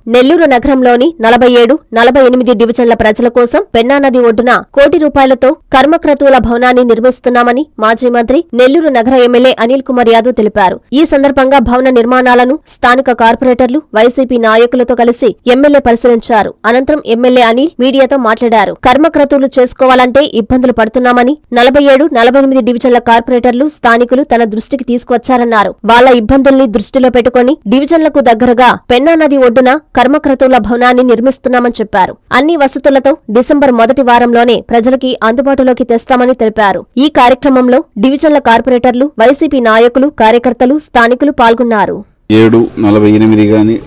నెల్లూరు నగరంలోని నలభై ఏడు నలభై ఎనిమిది డివిజన్ల ప్రజల కోసం పెన్నా నది ఒడ్డున కోటి రూపాయలతో కర్మక్రతువుల భవనాన్ని నిర్మిస్తున్నామని మాజీ మంత్రి నెల్లూరు నగర ఎమ్మెల్యే అనిల్ కుమార్ యాదవ్ తెలిపారు ఈ సందర్భంగా భవన నిర్మాణాలను స్థానిక కార్పొరేటర్లు వైసీపీ నాయకులతో కలిసి ఎమ్మెల్యే పరిశీలించారు అనంతరం ఎమ్మెల్యే అనిల్ మీడియాతో మాట్లాడారు కర్మక్రతువులు చేసుకోవాలంటే ఇబ్బందులు పడుతున్నామని నలభై ఏడు నలభై ఎనిమిది డివిజన్ల కార్పొరేటర్లు స్థానికులు తన దృష్టికి తీసుకువచ్చారన్నారు వాళ్ల ఇబ్బందుల్ని దృష్టిలో పెట్టుకుని డివిజన్లకు దగ్గరగా పెన్నా నది ఒడ్డున కర్మక్రతువుల భవనాన్ని నిర్మిస్తున్నామని చెప్పారు అన్ని వసతులతో డిసెంబర్ మొదటి వారంలోనే ప్రజలకి అందుబాటులోకి తెస్తామని తెలిపారు ఈ కార్యక్రమంలో డివిజన్ల కార్పొరేటర్లు వైసీపీ నాయకులు కార్యకర్తలు స్థానికులు పాల్గొన్నారు ఏడు నలభై ఎనిమిది కానీ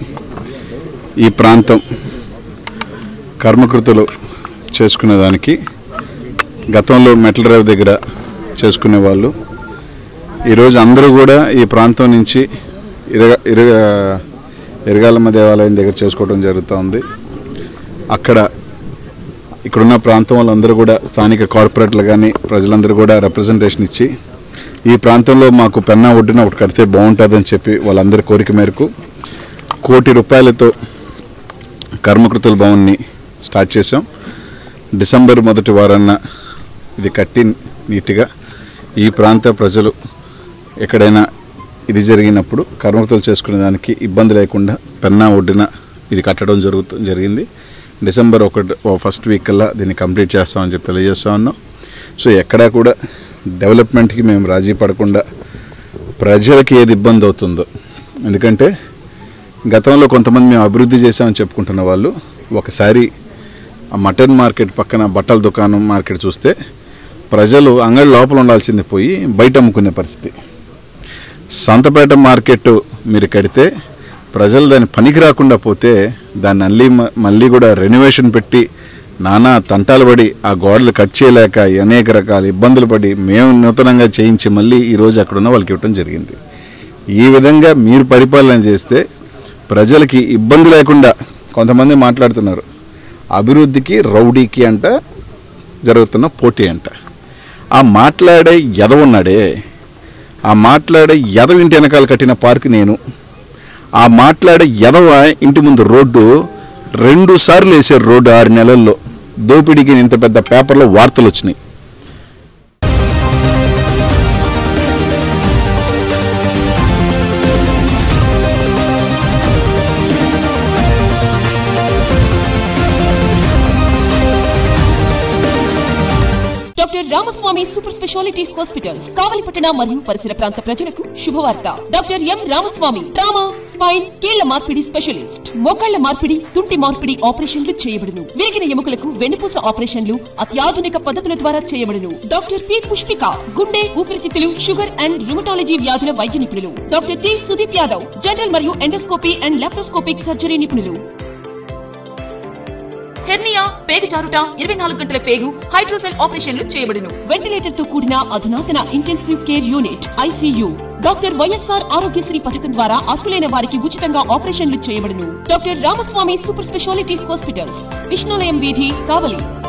ఈ ప్రాంతం కర్మకృతులు చేసుకునేదానికి గతంలో మెటల్ డ్రైవ్ దగ్గర చేసుకునే వాళ్ళు ఈరోజు అందరూ కూడా ఈ ప్రాంతం నుంచి ఇరగ ఇరగ ఇరగాలమ్మ దేవాలయం దగ్గర చేసుకోవడం జరుగుతూ ఉంది అక్కడ ఇక్కడున్న ప్రాంతం వాళ్ళందరూ కూడా స్థానిక కార్పొరేట్లు కానీ ప్రజలందరూ కూడా రిప్రజెంటేషన్ ఇచ్చి ఈ ప్రాంతంలో మాకు పెన్నా ఒడ్డున ఒకటి కడితే బాగుంటుందని చెప్పి వాళ్ళందరి కోరిక మేరకు కోటి రూపాయలతో కర్మకృతుల భవన్ని స్టార్ట్ చేసాం డిసెంబర్ మొదటి వారాన ఇది కట్టి నీట్గా ఈ ప్రాంత ప్రజలు ఎక్కడైనా ఇది జరిగినప్పుడు కర్మకృతులు చేసుకునే దానికి ఇబ్బంది లేకుండా పెన్నా ఒడ్డున ఇది కట్టడం జరుగుతు జరిగింది డిసెంబర్ ఒకటి ఓ ఫస్ట్ వీక్ కల్లా దీన్ని కంప్లీట్ చేస్తామని చెప్పి తెలియజేస్తా ఉన్నాం సో ఎక్కడా కూడా డెవలప్మెంట్కి మేము రాజీ పడకుండా ప్రజలకి ఏది ఇబ్బంది అవుతుందో ఎందుకంటే గతంలో కొంతమంది మేము అభివృద్ధి చేసామని చెప్పుకుంటున్న వాళ్ళు ఒకసారి ఆ మటన్ మార్కెట్ పక్కన బట్టల దుకాణం మార్కెట్ చూస్తే ప్రజలు అంగడి లోపల ఉండాల్సింది పోయి బయట అమ్ముకునే పరిస్థితి సంతపేట మార్కెట్ మీరు కడితే ప్రజలు దాన్ని పనికి రాకుండా పోతే దాన్ని మళ్ళీ మళ్ళీ కూడా రెనోవేషన్ పెట్టి నానా తంటాలు పడి ఆ గోడలు కట్ చేయలేక అనేక రకాల ఇబ్బందులు పడి మేము నూతనంగా చేయించి మళ్ళీ ఈరోజు అక్కడ ఉన్న వాళ్ళకి ఇవ్వటం జరిగింది ఈ విధంగా మీరు పరిపాలన చేస్తే ప్రజలకి ఇబ్బంది లేకుండా కొంతమంది మాట్లాడుతున్నారు అభివృద్ధికి రౌడీకి అంట జరుగుతున్న పోటీ అంట ఆ మాట్లాడే ఎదవున్నాడే ఆ మాట్లాడే ఎదవ ఇంటి వెనకాల కట్టిన పార్క్ నేను ఆ మాట్లాడే ఎదవ ఇంటి ముందు రోడ్డు రెండు సార్లు వేసారు రోడ్డు ఆరు నెలల్లో దోపిడీకి ఇంత పెద్ద పేపర్లో వార్తలు వచ్చినాయి doctor Ramaswamy super speciality hospitals కావలిపట్టణ మరియు పరిసర ప్రాంత ప్రజలకు శుభవార్త doctor M Ramaswamy trauma spine కీళ్ల మార్పిడి స్పెషలిస్ట్ మోకాళ్ల మార్పిడి తుంటి మార్పిడి ఆపరేషన్లు చేయబడును విరిగిన ఎముకలకు వెన్నుపూస ఆపరేషన్లు అత్యాధునిక పద్ధతుల ద్వారా చేయబడును డాక్టర్ పి పుష్పిక గుండె ఊపిరితిత్తులు షుగర్ అండ్ రుమటాలజీ వ్యాధుల వైద్య నిపుణులు doctor T Sudeep Yadav general మరియు ఎండోస్కోపీ అండ్ లాప్రోస్కోపిక్ సర్జరీ నిపుణులు హెర్నియా పేగు జారుట ఇరవై నాలుగు గంటల పేగు హైడ్రోసెల్ ఆపరేషన్లు చేయబడును వెంటిలేటర్ తో కూడిన అధునాతన intensive care unit ICU doctor YSR Aarogyasri పథకం ద్వారా అర్హులైన వారికి ఉచితంగా ఆపరేషన్లు చేయబడును doctor Ramaswamy super speciality hospitals Vishnulayam వీధి కావలి